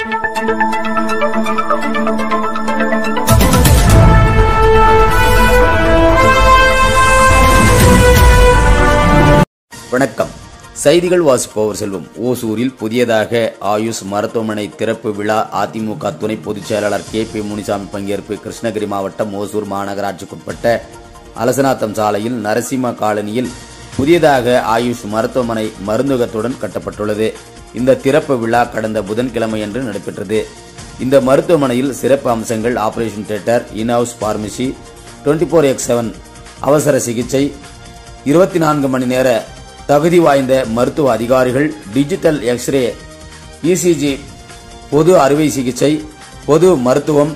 வணக்கம் செய்திகள் வாசிப்பவர் செல்வம் ஓசூரில் புதியதாக ஆயுஷ் மருத்துவமனை திறப்பு விழா அதிமுக துணை பொதுச் செயலாளர் கே பி முனிசாமி பங்கேற்பு கிருஷ்ணகிரி மாவட்டம் ஓசூர் மாநகராட்சிக்குட்பட்ட அலசநாத்தம் சாலையில் நரசிம்ம காலனியில் புதியதாக ஆயுஷ் மருத்துவமனை மருந்தகத்துடன் கட்டப்பட்டுள்ளது இந்த திறப்பு விழா கடந்த புதன்கிழமையன்று நடைபெற்றது இந்த மருத்துவமனையில் சிறப்பு அம்சங்கள் operation theatre in house pharmacy twenty four x seven அவசர சிகிச்சை இருபத்தி நான்கு மணி நேர தகுதி வாய்ந்த மருத்துவ அதிகாரிகள் டிஜிட்டல் எக்ஸ்ரே இசிஜி பொது அறுவை சிகிச்சை பொது மருத்துவம்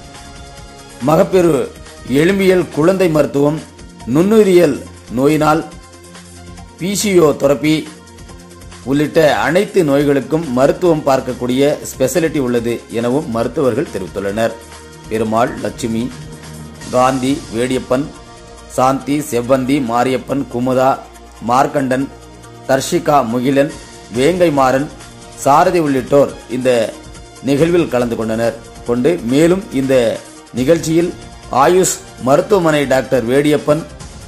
மகப்பேறு எலும்பியல் குழந்தை மருத்துவம் நுண்ணுயிரியல் நோயினால் பிசிஓ தெரப்பி உள்ளிட்ட அனைத்து நோய்களுக்கும் மருத்துவம் பார்க்கக்கூடிய ஸ்பெஷாலிட்டி உள்ளது எனவும் மருத்துவர்கள் தெரிவித்துள்ளனர் பெருமாள் லட்சுமி காந்தி வேடியப்பன் சாந்தி செவ்வந்தி மாரியப்பன் குமுதா மார்க்கண்டன் தர்ஷிகா முகிலன் வேங்கை மாறன் சாரதி உள்ளிட்டோர் இந்த நிகழ்வில் கலந்து கொண்டனர் கொண்டு மேலும் இந்த நிகழ்ச்சியில் ஆயுஷ் மருத்துவமனை டாக்டர் வேடியப்பன்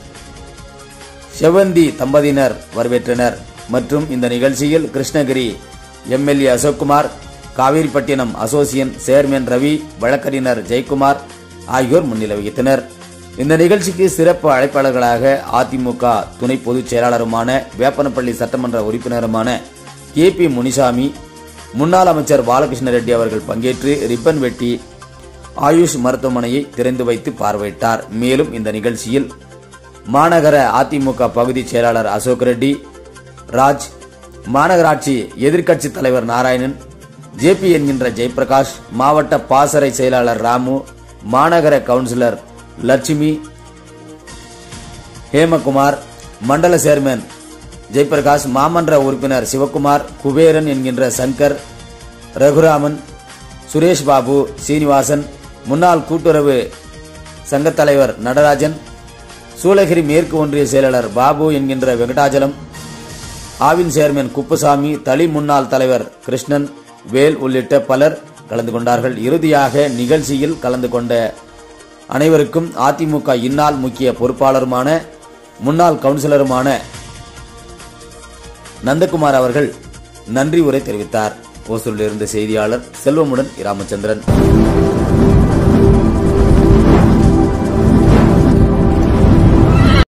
செவந்தி தம்பதியினர் வரவேற்றனர் மற்றும் இந்த நிகழ்ச்சியில் Krishnagiri MLA Ashokkumar Kaveripattinam association chairman Ravi வழக்கறிஞர் ஜெயக்குமார் ஆகியோர் முன்னிலை வகித்தனர் இந்த நிகழ்ச்சிக்கு சிறப்பு அழைப்பாளர்களாக அதிமுக துணை பொதுச் செயலாளருமான வேப்பனப்பள்ளி சட்டமன்ற உறுப்பினருமான கே பி முனிசாமி முன்னாள் அமைச்சர் பாலகிருஷ்ண ரெட்டி அவர்கள் பங்கேற்று ரிப்பன் வெட்டி ஆயுஷ் மருத்துவமனையை திறந்து வைத்து பார்வையிட்டார் மேலும் இந்த நிகழ்ச்சியில் மாநகர அதிமுக பகுதி செயலாளர் அசோக் ரெட்டி ராஜ் மாநகராட்சி எதிர்க்கட்சி தலைவர் நாராயணன் ஜேபி என்கின்ற ஜெயபிரகாஷ் மாவட்ட பாசறை செயலாளர் ராமு மாநகர கவுன்சிலர் லட்சுமி ஹேமகுமார் மண்டல சேர்மன் ஜெயபிரகாஷ் மாமன்ற உறுப்பினர் சிவகுமார் குபேரன் என்கின்ற சங்கர் ரகுராமன் சுரேஷ் பாபு சீனிவாசன் முன்னாள் கூட்டுறவு சங்கத் தலைவர் நடராஜன் சூளகிரி மேற்கு ஒன்றிய செயலாளர் பாபு என்கின்ற வெங்கடாஜலம் ஆவின் சேர்மன் குப்புசாமி தளி முன்னாள் தலைவர் கிருஷ்ணன் வேல் உள்ளிட்ட பலர் கலந்து கொண்டார்கள் இறுதியாக நிகழ்ச்சியில் கலந்து கொண்ட அனைவருக்கும் அதிமுக இந்நாள் முக்கிய பொறுப்பாளருமான முன்னாள் கவுன்சிலருமான நந்தகுமார் அவர்கள் நன்றி உரை தெரிவித்தார் ஓசூரிலிருந்து செய்தியாளர் செல்வமுடன் ராமச்சந்திரன்